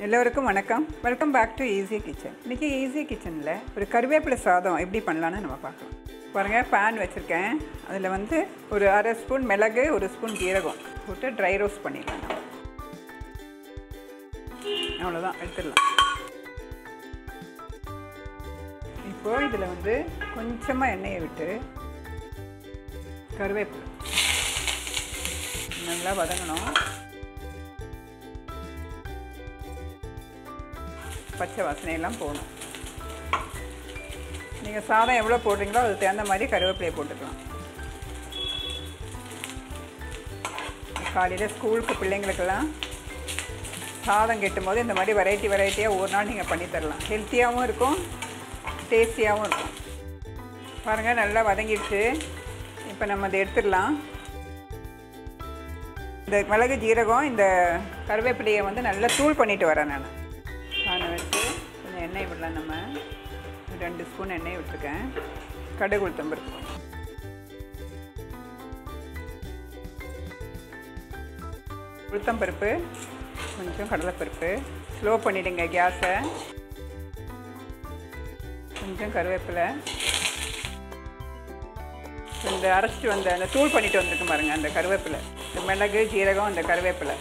எல்லோருக்கும் வணக்கம் welcome back to Easy Kitchen இன்றைக்கி ஈஸி கிச்சனில் ஒரு கருவேப்பிலை சாதம் எப்படி பண்ணலான்னு நம்ம பார்க்கலாம் பாருங்கள் பேன் வச்சுருக்கேன் அதில் வந்து ஒரு அரை ஸ்பூன் மிளகு ஒரு ஸ்பூன் ஜீரகம் போட்டு ட்ரை ரோஸ்ட் பண்ணிடலாம் நம்ம அவ்வளோதான் எடுத்துடலாம் இப்போது இதில் வந்து கொஞ்சமாக எண்ணெயை விட்டு கருவேப்பிலை நல்லா வதங்கணும் பச்சை வாசனையெல்லாம் போகணும் நீங்கள் சாதம் எவ்வளோ போடுறீங்களோ அதுக்கு தகுந்த மாதிரி கருவேப்பிலையை போட்டுக்கலாம் காலையில் ஸ்கூலுக்கு பிள்ளைங்களுக்கெல்லாம் சாதம் கெட்டும் போது இந்த மாதிரி வெரைட்டி வெரைட்டியாக ஒரு நாள் நீங்கள் பண்ணி தரலாம் ஹெல்த்தியாகவும் இருக்கும் டேஸ்டியாகவும் இருக்கும் பாருங்கள் நல்லா வதங்கிடுச்சு இப்போ நம்ம அதை எடுத்துடலாம் இந்த மிளகு ஜீரகம் இந்த கருவேப்பிலையை வந்து நல்லா தூள் பண்ணிட்டு வரேன் நான் பானை வச்சு கொஞ்சம் எண்ணெய் விடலாம் நம்ம ரெண்டு ஸ்பூன் எண்ணெய் விட்டுருக்கேன் கடுகு உளுத்தம்பருப்பு உளுத்தம்பருப்பு கொஞ்சம் கடலைப்பருப்பு ஸ்லோ பண்ணிவிடுங்க கேஸை கொஞ்சம் கருவேப்பிலை இந்த அரைச்சிட்டு வந்த அந்த தூள் பண்ணிட்டு வந்திருக்கு பாருங்க அந்த கருவேப்பிலை இந்த மிளகு ஜீரகம் அந்த கருவேப்பிலை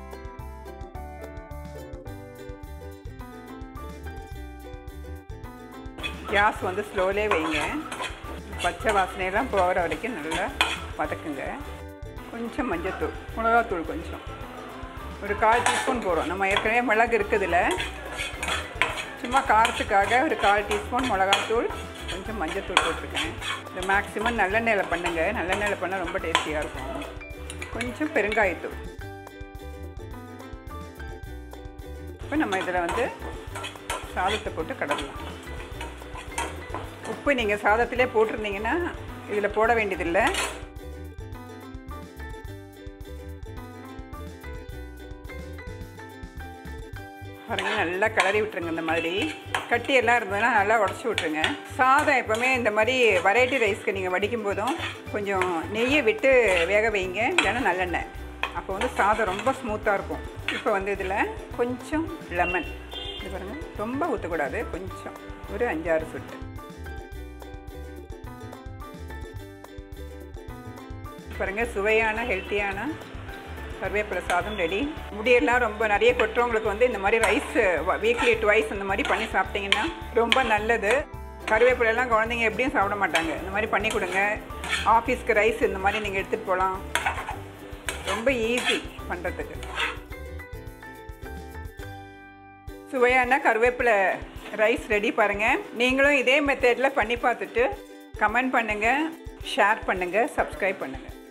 கேஸ் வந்து ஸ்லோலே வைங்க பச்சை வாசனையெல்லாம் போகிற வரைக்கும் நல்லா வதக்குங்க கொஞ்சம் மஞ்சத்தூள் மிளகாத்தூள் கொஞ்சம் ஒரு கால் டீஸ்பூன் போடுறோம் நம்ம ஏற்கனவே மிளகு இருக்குதுல சும்மா காரத்துக்காக ஒரு கால் டீஸ்பூன் மிளகாத்தூள் கொஞ்சம் மஞ்சத்தூள் போட்டிருக்கேன் இந்த மேக்ஸிமம் நல்லெண்ணெயில் பண்ணுங்கள் நல்லெண்ணெயில் பண்ணால் ரொம்ப டேஸ்டியாக இருக்கும் கொஞ்சம் பெருங்காயத்தூள் இப்போ நம்ம இதில் வந்து சாதத்தை போட்டு கடலாம் உப்பு நீங்கள் சாதத்திலே போட்டிருந்தீங்கன்னா இதில் போட வேண்டியதில்லை பாருங்க நல்லா கிளறி விட்டுருங்க இந்த மாதிரி கட்டி எல்லாம் இருந்ததுன்னா நல்லா உடச்சி விட்ருங்க சாதம் எப்போவுமே இந்த மாதிரி வெரைட்டி ரைஸ்க்கு நீங்கள் வடிக்கும் போதும் கொஞ்சம் நெய்யை விட்டு வேக வைங்க இல்லைன்னா நல்லெண்ணெய் அப்போ வந்து சாதம் ரொம்ப ஸ்மூத்தாக இருக்கும் இப்போ வந்து இதில் கொஞ்சம் லெமன் இது பாருங்கள் ரொம்ப ஊற்றக்கூடாது கொஞ்சம் ஒரு அஞ்சாறு சொட்டு பாருங்கள் சுவையான ஹெல்த்தியான கருவேப்பிலை சாதம் ரெடி முடியெல்லாம் ரொம்ப நிறைய கொட்டுறவங்களுக்கு வந்து இந்த மாதிரி ரைஸ் வீக்லி டுவைஸ் இந்த மாதிரி பண்ணி சாப்பிட்டிங்கன்னா ரொம்ப நல்லது கருவேப்பிலையெல்லாம் குழந்தைங்க எப்படியும் சாப்பிட மாட்டாங்க இந்த மாதிரி பண்ணி கொடுங்க ஆஃபீஸ்க்கு ரைஸ் இந்த மாதிரி நீங்கள் எடுத்துகிட்டு போகலாம் ரொம்ப ஈஸி பண்ணுறதுக்கு சுவையான கருவேப்பிலை ரைஸ் ரெடி பாருங்கள் நீங்களும் இதே மெத்தடில் பண்ணி பார்த்துட்டு கமெண்ட் பண்ணுங்கள் ஷேர் பண்ணுங்கள் சப்ஸ்கிரைப் பண்ணுங்கள்